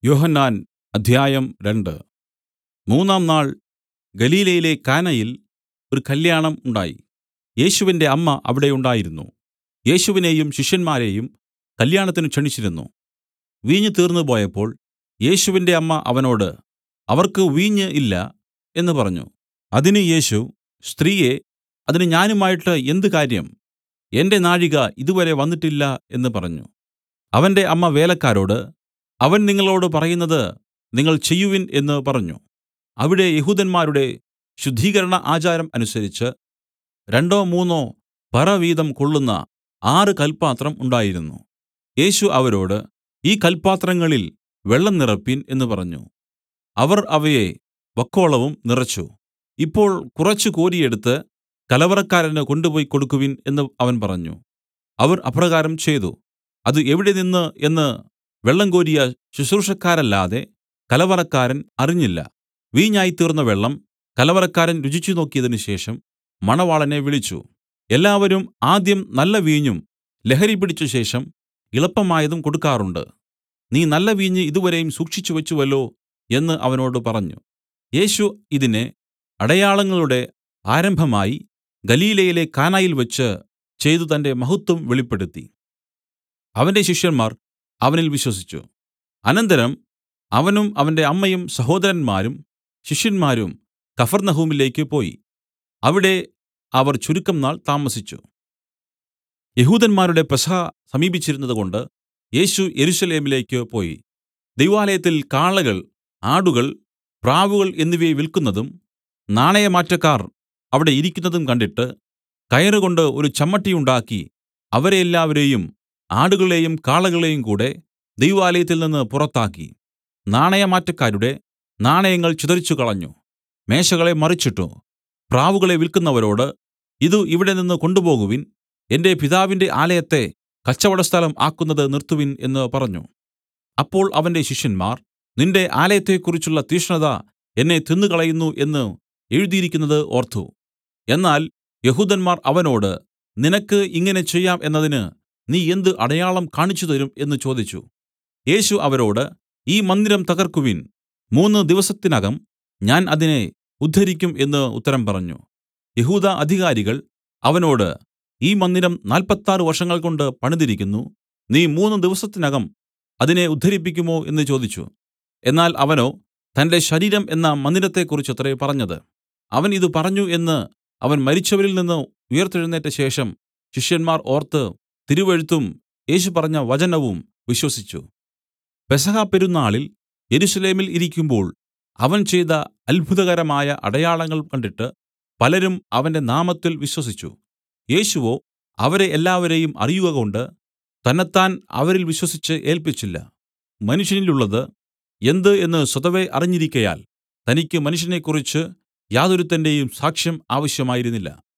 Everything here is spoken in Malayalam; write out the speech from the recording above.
യോഹന്നാൻ അദ്ധ്യായം രണ്ട് മൂന്നാം നാൾ ഗലീലയിലെ കാനയിൽ ഒരു കല്യാണം ഉണ്ടായി യേശുവിന്റെ അമ്മ അവിടെ ഉണ്ടായിരുന്നു യേശുവിനെയും ശിഷ്യന്മാരെയും കല്യാണത്തിന് ക്ഷണിച്ചിരുന്നു വീഞ്ഞ് തീർന്നുപോയപ്പോൾ യേശുവിന്റെ അമ്മ അവനോട് അവർക്ക് വീഞ്ഞ് ഇല്ല എന്ന് പറഞ്ഞു അതിന് യേശു സ്ത്രീയേ അതിന് ഞാനുമായിട്ട് എന്ത് കാര്യം എന്റെ നാഴിക ഇതുവരെ വന്നിട്ടില്ല എന്ന് പറഞ്ഞു അവന്റെ അമ്മ വേലക്കാരോട് അവൻ നിങ്ങളോടു പറയുന്നത് നിങ്ങൾ ചെയ്യുവിൻ എന്ന് പറഞ്ഞു അവിടെ യെഹൂദന്മാരുടെ ശുദ്ധീകരണ ആചാരം അനുസരിച്ച് രണ്ടോ മൂന്നോ പറ വീതം കൊള്ളുന്ന ആറ് കൽപാത്രം ഉണ്ടായിരുന്നു യേശു അവരോട് ഈ കൽപാത്രങ്ങളിൽ വെള്ളം നിറപ്പിൻ എന്ന് പറഞ്ഞു അവർ അവയെ വക്കോളവും നിറച്ചു ഇപ്പോൾ കുറച്ച് കോരിയെടുത്ത് കലവറക്കാരന് കൊണ്ടുപോയി കൊടുക്കുവിൻ എന്ന് അവൻ പറഞ്ഞു അവർ അപ്രകാരം ചെയ്തു അത് എവിടെ നിന്നു എന്ന് വെള്ളം കോരിയ ശുശ്രൂഷക്കാരല്ലാതെ കലവറക്കാരൻ അറിഞ്ഞില്ല വീഞ്ഞായിത്തീർന്ന വെള്ളം കലവറക്കാരൻ രുചിച്ചു നോക്കിയതിന് ശേഷം മണവാളനെ വിളിച്ചു എല്ലാവരും ആദ്യം നല്ല വീഞ്ഞും ലഹരി പിടിച്ചശേഷം ഇളപ്പമായതും കൊടുക്കാറുണ്ട് നീ നല്ല വീഞ്ഞ് ഇതുവരെയും സൂക്ഷിച്ചുവെച്ചുവല്ലോ എന്ന് അവനോട് പറഞ്ഞു യേശു ഇതിനെ അടയാളങ്ങളുടെ ആരംഭമായി ഗലീലയിലെ കാനയിൽവച്ച് ചെയ്തു തന്റെ മഹത്വം വെളിപ്പെടുത്തി അവന്റെ ശിഷ്യന്മാർ അവനിൽ വിശ്വസിച്ചു അനന്തരം അവനും അവന്റെ അമ്മയും സഹോദരന്മാരും ശിഷ്യന്മാരും കഫർന്നഹൂമിലേക്ക് പോയി അവിടെ അവർ ചുരുക്കം നാൾ താമസിച്ചു യഹൂദന്മാരുടെ പെസഹ സമീപിച്ചിരുന്നതുകൊണ്ട് യേശു യെരൂശലേമിലേക്ക് പോയി ദൈവാലയത്തിൽ കാളകൾ ആടുകൾ പ്രാവുകൾ എന്നിവയെ വിൽക്കുന്നതും നാണയമാറ്റക്കാർ അവിടെ ഇരിക്കുന്നതും കണ്ടിട്ട് കയറുകൊണ്ട് ഒരു ചമ്മട്ടി ഉണ്ടാക്കി അവരെ എല്ലാവരെയും ആടുകളെയും കാളകളെയും കൂടെ ദൈവാലയത്തിൽ നിന്ന് പുറത്താക്കി നാണയമാറ്റക്കാരുടെ നാണയങ്ങൾ ചിതറിച്ചുകളഞ്ഞു മേശകളെ മറിച്ചിട്ടു പ്രാവുകളെ വിൽക്കുന്നവരോട് ഇതു ഇവിടെ നിന്ന് കൊണ്ടുപോകുവിൻ എന്റെ പിതാവിന്റെ ആലയത്തെ കച്ചവടസ്ഥലം ആക്കുന്നത് നിർത്തുവിൻ എന്ന് പറഞ്ഞു അപ്പോൾ അവന്റെ ശിഷ്യന്മാർ നിന്റെ ആലയത്തെക്കുറിച്ചുള്ള തീഷ്ണത എന്നെ തിന്നുകളയുന്നു എന്ന് എഴുതിയിരിക്കുന്നത് ഓർത്തു എന്നാൽ യഹൂദന്മാർ അവനോട് നിനക്ക് ഇങ്ങനെ ചെയ്യാം എന്നതിന് നീ എന്ത് അടയാളം കാണിച്ചുതരും എന്ന് ചോദിച്ചു യേശു അവരോട് ഈ മന്ദിരം തകർക്കുവിൻ മൂന്ന് ദിവസത്തിനകം ഞാൻ അതിനെ ഉദ്ധരിക്കും എന്ന് ഉത്തരം പറഞ്ഞു യഹൂദ അധികാരികൾ അവനോട് ഈ മന്ദിരം നാല്പത്താറ് വർഷങ്ങൾകൊണ്ട് പണിതിരിക്കുന്നു നീ മൂന്ന് ദിവസത്തിനകം അതിനെ ഉദ്ധരിപ്പിക്കുമോ എന്ന് ചോദിച്ചു എന്നാൽ അവനോ തന്റെ ശരീരം എന്ന മന്ദിരത്തെക്കുറിച്ചത്രേ പറഞ്ഞത് അവൻ ഇത് പറഞ്ഞു എന്ന് അവൻ മരിച്ചവരിൽ നിന്ന് ഉയിർത്തെഴുന്നേറ്റ ശേഷം ശിഷ്യന്മാർ ഓർത്ത് തിരുവെഴുത്തും യേശു പറഞ്ഞ വചനവും വിശ്വസിച്ചു പെസഹ പെരുന്നാളിൽ യെരൂശലേമിൽ ഇരിക്കുമ്പോൾ അവൻ ചെയ്ത അത്ഭുതകരമായ അടയാളങ്ങൾ കണ്ടിട്ട് പലരും അവന്റെ നാമത്തിൽ വിശ്വസിച്ചു യേശുവോ അവരെ എല്ലാവരെയും അറിയുകകൊണ്ട് തന്നെത്താൻ അവരിൽ വിശ്വസിച്ച് ഏൽപ്പിച്ചില്ല മനുഷ്യനിലുള്ളത് എന്ത് എന്ന് സ്വതവേ അറിഞ്ഞിരിക്കയാൽ തനിക്ക് മനുഷ്യനെക്കുറിച്ച് യാതൊരുത്തന്റെയും സാക്ഷ്യം ആവശ്യമായിരുന്നില്ല